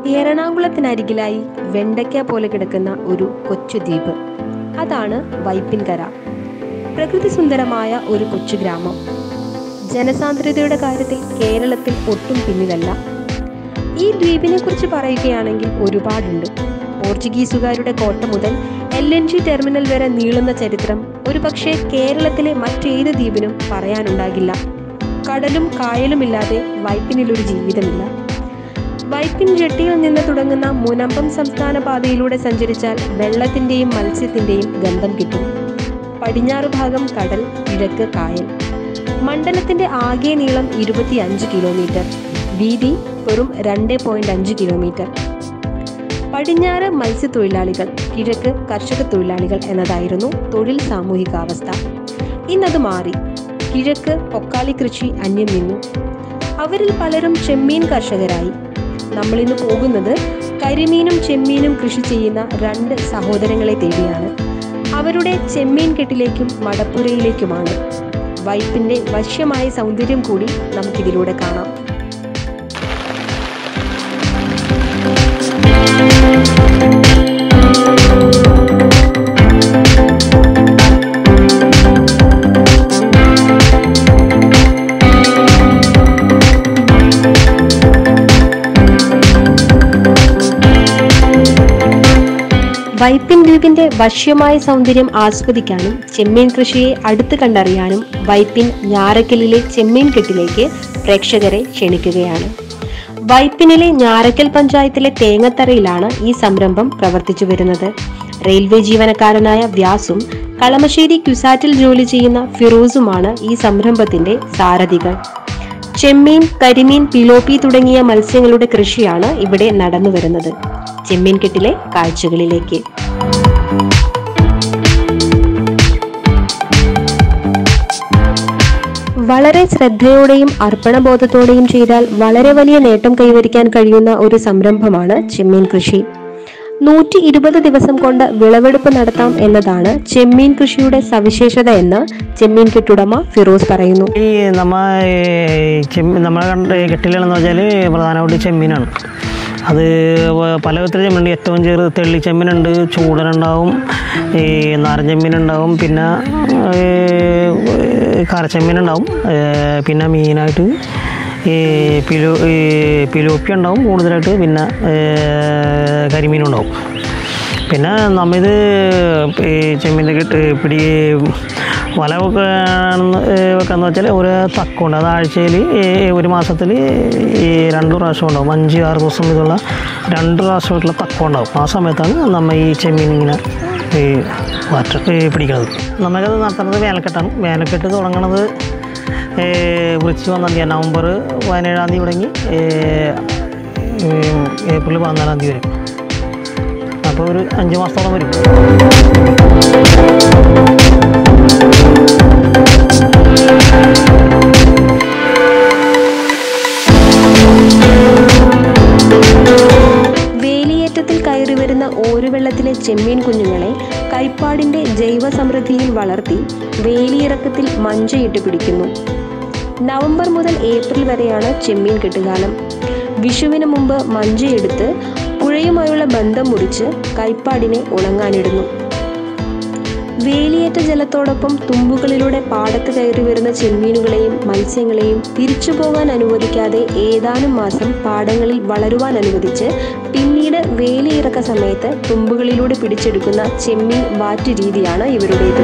എറണാകുളത്തിനരികിലായി വെണ്ടയ്ക്ക പോലെ കിടക്കുന്ന ഒരു കൊച്ചു ദ്വീപ് അതാണ് വൈപ്പിൻകര പ്രകൃതി സുന്ദരമായ ഒരു കൊച്ചു ഗ്രാമം ജനസാന്ദ്രതയുടെ കാര്യത്തിൽ കേരളത്തിൽ ഒട്ടും പിന്നിലല്ല ഈ ദ്വീപിനെ കുറിച്ച് പറയുകയാണെങ്കിൽ ഒരുപാടുണ്ട് പോർച്ചുഗീസുകാരുടെ കോട്ട മുതൽ എൽ എൻ ജി ടെർമിനൽ വരെ നീളുന്ന ചരിത്രം ഒരുപക്ഷെ കേരളത്തിലെ മറ്റേത് ദ്വീപിനും പറയാനുണ്ടാകില്ല കടലും കായലുമില്ലാതെ വൈപ്പിനിലൊരു ജീവിതമില്ല വൈപ്പിൻ ജെട്ടിയിൽ നിന്ന് തുടങ്ങുന്ന മുനമ്പം സംസ്ഥാന പാതയിലൂടെ സഞ്ചരിച്ചാൽ വെള്ളത്തിന്റെയും മത്സ്യത്തിന്റെയും ഗന്ധം കിട്ടും പടിഞ്ഞാറ് ഭാഗം കടൽ കിഴക്ക് കായൽ മണ്ഡലത്തിന്റെ ആകെ നീളം ഇരുപത്തിയഞ്ച് കിലോമീറ്റർ വീതി വെറും രണ്ട് പോയിന്റ് അഞ്ച് കിലോമീറ്റർ പടിഞ്ഞാറ് മത്സ്യത്തൊഴിലാളികൾ കിഴക്ക് കർഷക തൊഴിലാളികൾ എന്നതായിരുന്നു തൊഴിൽ സാമൂഹികാവസ്ഥ ഇന്നത് മാറി കിഴക്ക് പൊക്കാളി കൃഷി അന്യം നിന്നു അവരിൽ പലരും ചെമ്മീൻ കർഷകരായി നമ്മളിന്ന് പോകുന്നത് കരിമീനും ചെമ്മീനും കൃഷി ചെയ്യുന്ന രണ്ട് സഹോദരങ്ങളെ തേടിയാണ് അവരുടെ ചെമ്മീൻ കെട്ടിലേക്കും മടപ്പുരയിലേക്കുമാണ് വൈപ്പിന്റെ വശ്യമായ സൗന്ദര്യം കൂടി നമുക്കിതിലൂടെ കാണാം വൈപ്പിൻ ദ്വീപിന്റെ വശ്യമായ സൗന്ദര്യം ആസ്വദിക്കാനും ചെമ്മീൻ കൃഷിയെ അടുത്ത് കണ്ടറിയാനും വൈപ്പിൻ ഞാറക്കലിലെ ചെമ്മീൻ കെട്ടിലേക്ക് പ്രേക്ഷകരെ ക്ഷണിക്കുകയാണ് വൈപ്പിനിലെ ഞാറക്കൽ പഞ്ചായത്തിലെ തേങ്ങത്തറയിലാണ് ഈ സംരംഭം പ്രവർത്തിച്ചു വരുന്നത് റെയിൽവേ ജീവനക്കാരനായ വ്യാസും കളമശ്ശേരി ക്യുസാറ്റിൽ ജോലി ചെയ്യുന്ന ഫിറോസുമാണ് ഈ സംരംഭത്തിന്റെ സാരഥികൾ ചെമ്മീൻ കരിമീൻ പിലോപ്പി തുടങ്ങിയ മത്സ്യങ്ങളുടെ കൃഷിയാണ് ഇവിടെ നടന്നു വരുന്നത് ചെമ്മീൻ കെട്ടിലെ കാഴ്ചകളിലേക്ക് വളരെ ശ്രദ്ധയോടെയും അർപ്പണബോധത്തോടെയും ചെയ്താൽ വളരെ വലിയ നേട്ടം കൈവരിക്കാൻ കഴിയുന്ന ഒരു സംരംഭമാണ് ചെമ്മീൻ കൃഷി നൂറ്റി ഇരുപത് ദിവസം കൊണ്ട് വിളവെടുപ്പ് നടത്താം എന്നതാണ് ചെമ്മീൻ കൃഷിയുടെ സവിശേഷത എന്ന് ചെമ്മീൻ കെട്ടുടമ ഫിറോസ് പറയുന്നു ഈ നമ്മ ഈ ചെമ്മീൻ നമ്മളെ കണ്ട കെട്ടിലെന്ന് വെച്ചാൽ പ്രധാനമായിട്ട് ചെമ്മീനാണ് അത് വ- പല വിധത്തിലെ ചെമ്മീനുണ്ട് ഏറ്റവും ചെറു തെള്ളി ചെമ്മീനുണ്ട് ചൂടനുണ്ടാവും ഈ നാരൻ ചെമ്മീനുണ്ടാവും പിന്നെ ഈ കരച്ചെമ്മീനുണ്ടാവും ഏ, പിന്നെ മീനായിട്ട് ഈ പിലോ ഈ പിലോപ്പി ഉണ്ടാവും കൂടുതലായിട്ട് പിന്നെ ഏ, കരിമീനുണ്ടാവും പിന്നെ നമ്മിത് ഈ ചെമ്മീൻ്റെ കെട്ട് പിടി വല വെക്കാന്ന് വെക്കാന്ന് വെച്ചാൽ ഒരു തക്കമുണ്ട് അത് ആഴ്ചയിൽ ഒരു മാസത്തിൽ ഈ രണ്ട് പ്രാവശ്യം ഉണ്ടാവും അഞ്ച് ആറ് ദിവസം ഇതുള്ള രണ്ട് പ്രാവശ്യമായിട്ടുള്ള തക്കം ഉണ്ടാവും ആ സമയത്താണ് നമ്മൾ ഈ ചെമ്മീൻ ഇങ്ങനെ ഈ വാറ്റർ പിടിക്കുന്നത് നമുക്കത് നടത്തുന്നത് വേനൽക്കെട്ടാണ് വേനൽക്കെട്ട് തുടങ്ങണത് ഏ, വൃശ്ചികം ഒന്നാം തീയതി നവംബർ പതിനേഴാം തീയതി തുടങ്ങി ഏ, ഏ, ഏപ്രിൽ പതിനാലാം തീയതി വരും അപ്പോൾ ഒരു അഞ്ച് മാസത്തോളം വരും വേലിയേറ്റത്തിൽ കയറി വരുന്ന ഓരുവെള്ളത്തിലെ ചെമ്മീൻ കുഞ്ഞുങ്ങളെ കൈപ്പാടിന്റെ ജൈവ സമൃദ്ധിയിൽ വളർത്തി വേലിയിറക്കത്തിൽ മഞ്ചയിട്ട് പിടിക്കുന്നു നവംബർ മുതൽ ഏപ്രിൽ വരെയാണ് ചെമ്മീൻ കെട്ടുകാലം വിഷുവിന് മുമ്പ് മഞ്ചയെടുത്ത് പുഴയുമായുള്ള ബന്ധം മുറിച്ച് കൈപ്പാടിനെ ഉണങ്ങാനിടുന്നു വേലിയേറ്റ ജലത്തോടൊപ്പം തുമ്പുകളിലൂടെ പാടത്ത് കയറി വരുന്ന ചെമ്മീനുകളെയും മത്സ്യങ്ങളെയും തിരിച്ചു പോകാൻ അനുവദിക്കാതെ ഏതാനും മാസം പാടങ്ങളിൽ വളരുവാൻ അനുവദിച്ച് പിന്നീട് വേലിയിറക്ക സമയത്ത് തുമ്പുകളിലൂടെ പിടിച്ചെടുക്കുന്ന ചെമ്മീൻ വാറ്റ് രീതിയാണ് ഇവരുടേത്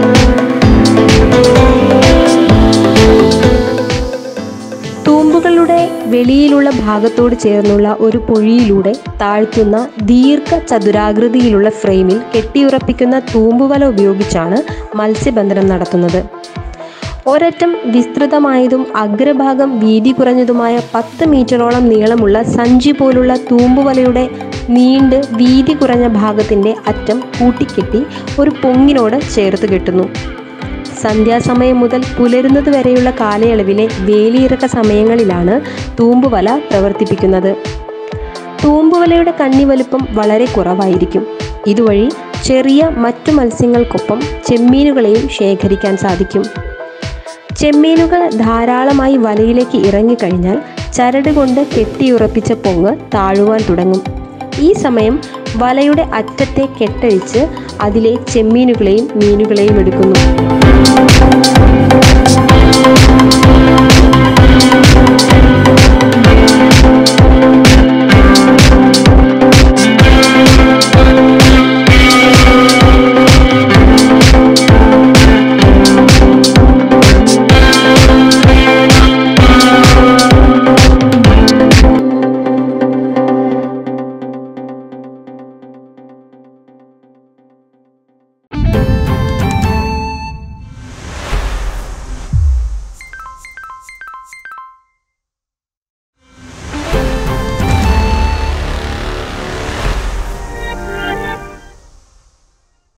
തൂമ്പുകളുടെ വെളിയിലുള്ള ഭാഗത്തോട് ചേർന്നുള്ള ഒരു പൊഴിയിലൂടെ താഴ്ത്തുന്ന ദീർഘ ചതുരാകൃതിയിലുള്ള ഫ്രെയിമിൽ കെട്ടിയുറപ്പിക്കുന്ന തൂമ്പുവല ഉപയോഗിച്ചാണ് മത്സ്യബന്ധനം നടത്തുന്നത് ഒരറ്റം വിസ്തൃതമായതും അഗ്രഭാഗം വീതി കുറഞ്ഞതുമായ പത്ത് മീറ്ററോളം നീളമുള്ള സഞ്ചി പോലുള്ള തൂമ്പുവലയുടെ നീണ്ട് വീതി കുറഞ്ഞ ഭാഗത്തിന്റെ അറ്റം കൂട്ടിക്കെട്ടി ഒരു പൊങ്ങിനോട് ചേർത്ത് കെട്ടുന്നു സന്ധ്യാസമയം മുതൽ പുലരുന്നത് വരെയുള്ള കാലയളവിലെ വേലിയിറക്ക സമയങ്ങളിലാണ് തൂമ്പുവല പ്രവർത്തിപ്പിക്കുന്നത് തൂമ്പുവലയുടെ കണ്ണി വലുപ്പം വളരെ കുറവായിരിക്കും ഇതുവഴി ചെറിയ മറ്റു മത്സ്യങ്ങൾക്കൊപ്പം ചെമ്മീനുകളെയും ശേഖരിക്കാൻ സാധിക്കും ചെമ്മീനുകൾ ധാരാളമായി വലയിലേക്ക് ഇറങ്ങിക്കഴിഞ്ഞാൽ ചരട് കൊണ്ട് കെട്ടിയുറപ്പിച്ച പൊങ്ങ് താഴുവാൻ തുടങ്ങും ഈ സമയം വലയുടെ അറ്റത്തെ കെട്ടഴിച്ച് അതിലെ ചെമ്മീനുകളെയും മീനുകളെയും എടുക്കുന്നു